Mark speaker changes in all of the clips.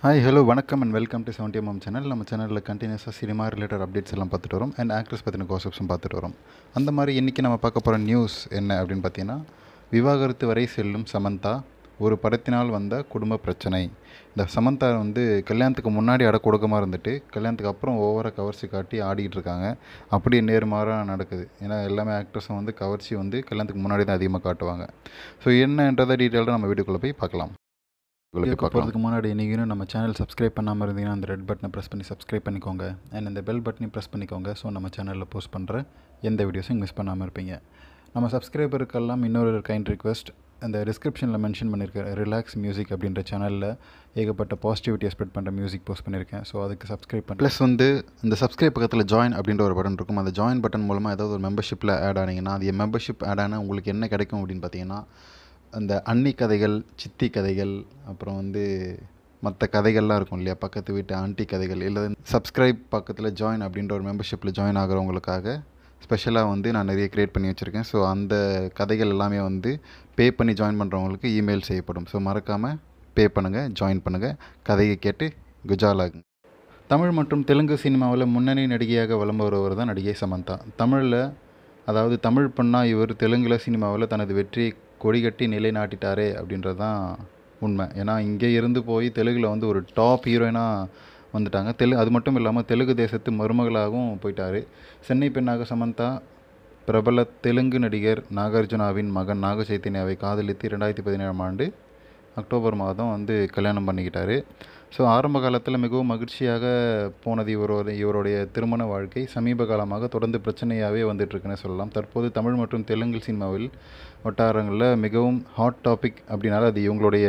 Speaker 1: hi hello வணக்கம் and welcome to seventy M M channel நம்ம சேனலில் கண்டினியூஸாக சினிமா ரிலேட்டட் அப்டேட்ஸ் எல்லாம் பார்த்துட்டு வரோம் அண்ட் ஆக்ட்ரஸ் பற்றின காசப்ஸும் பார்த்துட்டு வரோம் அந்த மாதிரி இன்றைக்கி நம்ம பார்க்க போகிற நியூஸ் என்ன அப்படின்னு பார்த்தீங்கன்னா விவாகரத்து வரை செல்லும் சமந்தா ஒரு படத்தினால் வந்த குடும்ப பிரச்சனை இந்த சமந்தா வந்து கல்யாணத்துக்கு முன்னாடி அடக்கொடுக்கமாக இருந்துட்டு கல்யாணத்துக்கு அப்புறம் ஓவராக கவர்ச்சி காட்டி ஆடிக்கிட்டு இருக்காங்க அப்படியே நேர்மாறாக நடக்குது ஏன்னா எல்லாமே ஆக்ட்ரஸும் வந்து கவர்ச்சி வந்து கல்யாணத்துக்கு முன்னாடி தான் அதிகமாக காட்டுவாங்க ஸோ என்னன்றதை டீட்டெயிலாக நம்ம வீடியோக்குள்ளே போய் பார்க்கலாம் வீடியோக்கு போகிறதுக்கு முன்னாடி நீங்களும் நம்ம சேனல் சப்ஸ்கிரைப் பண்ணாமல் இருந்தீங்கன்னா அந்த ரெட் பட்டனை ப்ரெஸ் பண்ணி சப்ஸ்கிரைப் பண்ணிக்கோங்க அண்ட் இந்த பெல் பட்டனையும் ப்ரெஸ் பண்ணிக்கோங்க ஸோ நம்ம சேனலில் போஸ்ட் பண்ணுற எந்த வீடியோஸும் மிஸ் பண்ணாமல் இருப்பீங்க நம்ம சப்ஸ்கிரைபருக்கெல்லாம் இன்னொரு கைண்ட் ரிக்வெஸ்ட் அந்த டிஸ்கிரிப்ஷனில் மென்ஷன் பண்ணியிருக்கேன் ரிலாக்ஸ் மியூசிக் அப்படின்ற சேனலில் ஏகப்பட்ட பாசிட்டிவிட்டியை ஸ்ப்ரெட் பண்ணுற மியூசிக் போஸ்ட் பண்ணியிருக்கேன் ஸோ அதுக்கு சப்ஸ்கிரைப் பண்ணி ப்ளஸ் வந்து இந்த சப்ஸ்கிரைப் பக்கத்தில் ஜாயின் அப்படின்ற ஒரு பட்டன் இருக்கும் அந்த ஜாயின் பட்டன் மூலமாக ஏதாவது ஒரு மெம்பர்ஷிப்பில் ஆட் ஆனீங்கன்னா அது மெம்பர்ஷிப் ஆட் ஆனால் உங்களுக்கு என்ன கிடைக்கும் அப்படின்னு பார்த்தீங்கன்னா அந்த அன்னி கதைகள் சித்தி கதைகள் அப்புறம் வந்து மற்ற கதைகள்லாம் இருக்கும் இல்லையா பக்கத்து வீட்டு ஆண்டி கதைகள் இல்லை சப்ஸ்கிரைப் பக்கத்தில் ஜாயின் அப்படின்ற ஒரு மெம்பர்ஷிப்பில் ஜாயின் ஆகிறவங்களுக்காக ஸ்பெஷலாக வந்து நான் நிறைய க்ரியேட் பண்ணி வச்சுருக்கேன் ஸோ அந்த கதைகள் எல்லாமே வந்து பே பண்ணி ஜாயின் பண்ணுறவங்களுக்கு இமெயில் செய்யப்படும் ஸோ மறக்காமல் பே பண்ணுங்கள் ஜாயின் பண்ணுங்கள் கதையை கேட்டு குஜாலாகுங்க தமிழ் மற்றும் தெலுங்கு சினிமாவில் முன்னணி நடிகையாக வலம் வருவர் தான் நடிகை சமந்தா தமிழில் அதாவது தமிழ் பண்ணால் இவர் தெலுங்கில் சினிமாவில் தனது வெற்றியை கொடிகட்டி நிலைநாட்டிட்டாரே அப்படின்றது தான் உண்மை ஏன்னா இங்கே இருந்து போய் தெலுங்கில் வந்து ஒரு டாப் ஹீரோயினாக வந்துட்டாங்க தெலு அது மட்டும் இல்லாமல் தெலுங்கு தேசத்து மருமகளாகவும் போயிட்டார் சென்னை பெண்ணாக சமந்தா பிரபல தெலுங்கு நடிகர் நாகார்ஜுனாவின் மகன் நாக சைத்தன்யாவை காதலித்து ரெண்டாயிரத்தி பதினேழாம் ஆண்டு அக்டோபர் மாதம் வந்து கல்யாணம் பண்ணிக்கிட்டாரு ஸோ ஆரம்ப காலத்தில் மிகவும் மகிழ்ச்சியாக போனது இவரோட இவருடைய திருமண வாழ்க்கை சமீப காலமாக தொடர்ந்து பிரச்சனையாகவே வந்துட்டுருக்குன்னு சொல்லலாம் தற்போது தமிழ் மற்றும் தெலுங்கு சினிமாவில் வட்டாரங்களில் மிகவும் ஹாட் டாபிக் அப்படின்னால அது இவங்களுடைய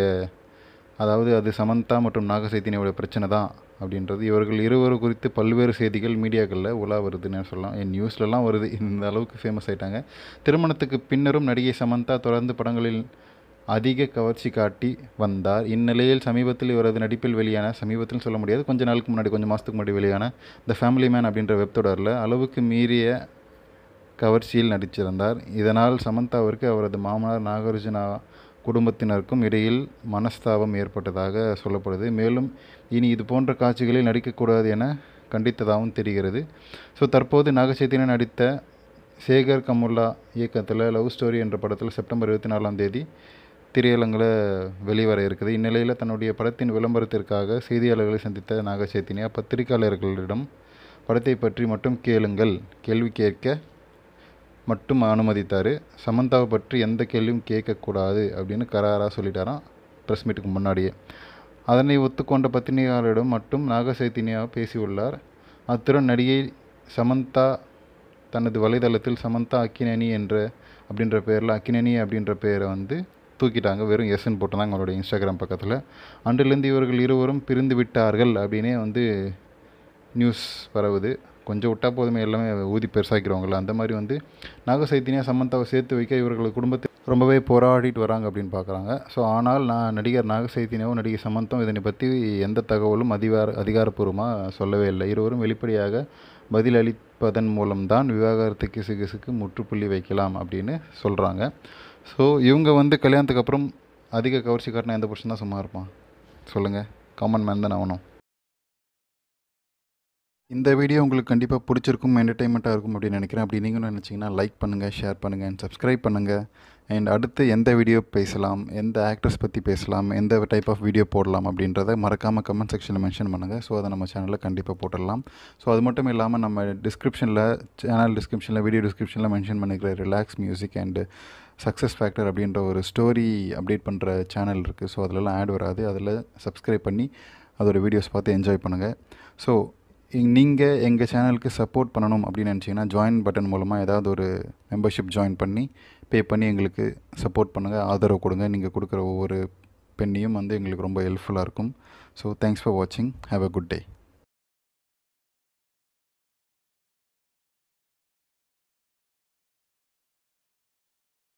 Speaker 1: அதாவது அது சமந்தா மற்றும் நாகசைத்தினியோட பிரச்சனை தான் அப்படின்றது இவர்கள் இருவரும் குறித்து பல்வேறு செய்திகள் மீடியாக்களில் உலா வருதுன்னு சொல்லலாம் என் நியூஸ்லலாம் வருது இந்த அளவுக்கு ஃபேமஸ் ஆயிட்டாங்க திருமணத்துக்கு பின்னரும் நடிகை சமந்தா தொடர்ந்து படங்களில் அதிக கவர்ச்சி காட்டி வந்தார் இந்நிலையில் சமீபத்தில் இவரது நடிப்பில் வெளியான சமீபத்தில் சொல்ல முடியாது கொஞ்ச நாளுக்கு முன்னாடி கொஞ்சம் மாதத்துக்கு முன்னாடி வெளியான த ஃபேமிலி மேன் அப்படின்ற வெப் தொடரில் அளவுக்கு மீறிய கவர்ச்சியில் நடிச்சிருந்தார் இதனால் சமந்தாவிற்கு அவரது மாமனார் நாகார்ஜுனா குடும்பத்தினருக்கும் இடையில் மனஸ்தாபம் ஏற்பட்டதாக சொல்லப்படுது மேலும் இனி இது போன்ற காட்சிகளில் நடிக்கக்கூடாது என கண்டித்ததாகவும் தெரிகிறது ஸோ தற்போது நாகச்சைத்தன்யா நடித்த சேகர் கமுல்லா இயக்கத்தில் லவ் ஸ்டோரி என்ற படத்தில் செப்டம்பர் இருபத்தி நாலாம் தேதி திரையரங்கில் வெளிவர இருக்குது இந்நிலையில் தன்னுடைய படத்தின் விளம்பரத்திற்காக செய்தியாளர்களை சந்தித்த நாக சைத்தன்யா பத்திரிகையாளர்களிடம் படத்தை பற்றி மட்டும் கேளுங்கள் கேள்வி கேட்க மட்டும் அனுமதித்தார் சமந்தாவை பற்றி எந்த கேள்வியும் கேட்கக்கூடாது அப்படின்னு கராராக சொல்லிட்டாராம் ப்ரெஸ் மீட்டுக்கு முன்னாடியே அதனை ஒத்துக்கொண்ட பத்திரிகையாளரிடம் மட்டும் நாக சைத்தன்யா பேசியுள்ளார் அத்துடன் நடிகை சமந்தா தனது வலைதளத்தில் சமந்தா அக்கினனி என்ற அப்படின்ற பேரில் அக்கினனி அப்படின்ற பேரை வந்து தூக்கிட்டாங்க வெறும் எஸ்ன்னு போட்டிருந்தாங்க அவங்களுடைய இன்ஸ்டாகிராம் பக்கத்தில் அன்றிலிருந்து இவர்கள் இருவரும் பிரிந்து விட்டார்கள் அப்படின்னே வந்து நியூஸ் பரவுது கொஞ்சம் விட்டால் போதுமே எல்லாமே ஊதி பெருசாக்கிறவங்கள அந்த மாதிரி வந்து நாக சைத்தன்யா சமந்தாவை சேர்த்து வைக்க இவர்கள் குடும்பத்தை ரொம்பவே போராடிட்டு வராங்க அப்படின்னு பார்க்குறாங்க ஸோ ஆனால் நான் நடிகர் நாக சைத்தன்யாவும் நடிகை சமந்தம் இதனை பற்றி எந்த தகவலும் அதிகார அதிகாரப்பூர்வமாக சொல்லவே இல்லை இருவரும் வெளிப்படையாக பதிலளிப்பதன் மூலம்தான் விவாகரத்து கிசுகிசுக்கு முற்றுப்புள்ளி வைக்கலாம் அப்படின்னு சொல்கிறாங்க ஸோ இவங்க வந்து கல்யாணத்துக்கு அப்புறம் அதிக கவர்ச்சி காட்டினா எந்த புருஷன் தான் சும்மா இருப்பான் சொல்லுங்கள் காமன் மேன் தான் ஆகணும் இந்த வீடியோ உங்களுக்கு கண்டிப்பாக பிடிச்சிருக்கும் என்டர்டைன்மெண்ட்டாக இருக்கும் அப்படின்னு நினைக்கிறேன் அப்படி நீங்களும் நினச்சிங்கன்னா லைக் பண்ணுங்கள் ஷேர் பண்ணுங்கள் அண்ட் சப்ஸ்கிரைப் பண்ணுங்கள் அண்ட் அடுத்து எந்த வீடியோ பேசலாம் எந்த ஆக்டர்ஸ் பற்றி பேசலாம் எந்த டைப் ஆஃப் வீடியோ போடலாம் அப்படின்றத மறக்காமல் கமெண்ட் செக்ஷனில் மென்ஷன் பண்ணுங்கள் ஸோ அதை நம்ம சேனலில் கண்டிப்பாக போட்டுடலாம் ஸோ அது மட்டும் இல்லாமல் நம்ம டிஸ்கிரிப்ஷனில் சேனல் டிஸ்கிரிப்ஷனில் வீடியோ டிஸ்கிரிப்ஷனில் மென்ஷன் பண்ணிக்கிற relax music and success factor அப்படின்ற ஒரு ஸ்டோரி அப்டேட் பண்ணுற சேனல் இருக்குது ஸோ அதிலலாம் ஆட் வராது அதில் சப்ஸ்கிரைப் பண்ணி அதோட வீடியோஸ் பார்த்து என்ஜாய் பண்ணுங்கள் ஸோ நீங்கள் எங்கள் சேனலுக்கு சப்போர்ட் பண்ணணும் அப்படின்னு நினச்சிங்கன்னா ஜாயின் பட்டன் மூலமாக ஏதாவது ஒரு மெம்பர்ஷிப் ஜாயின் பண்ணி பே பண்ணி எங்களுக்கு சப்போர்ட் பண்ணுங்கள் ஆதரவு கொடுங்க நீங்கள் கொடுக்குற ஒவ்வொரு பெண்ணையும் வந்து எங்களுக்கு ரொம்ப ஹெல்ப்ஃபுல்லாக இருக்கும் ஸோ தேங்க்ஸ் ஃபார் வாட்சிங் ஹாவ் அ குட் டே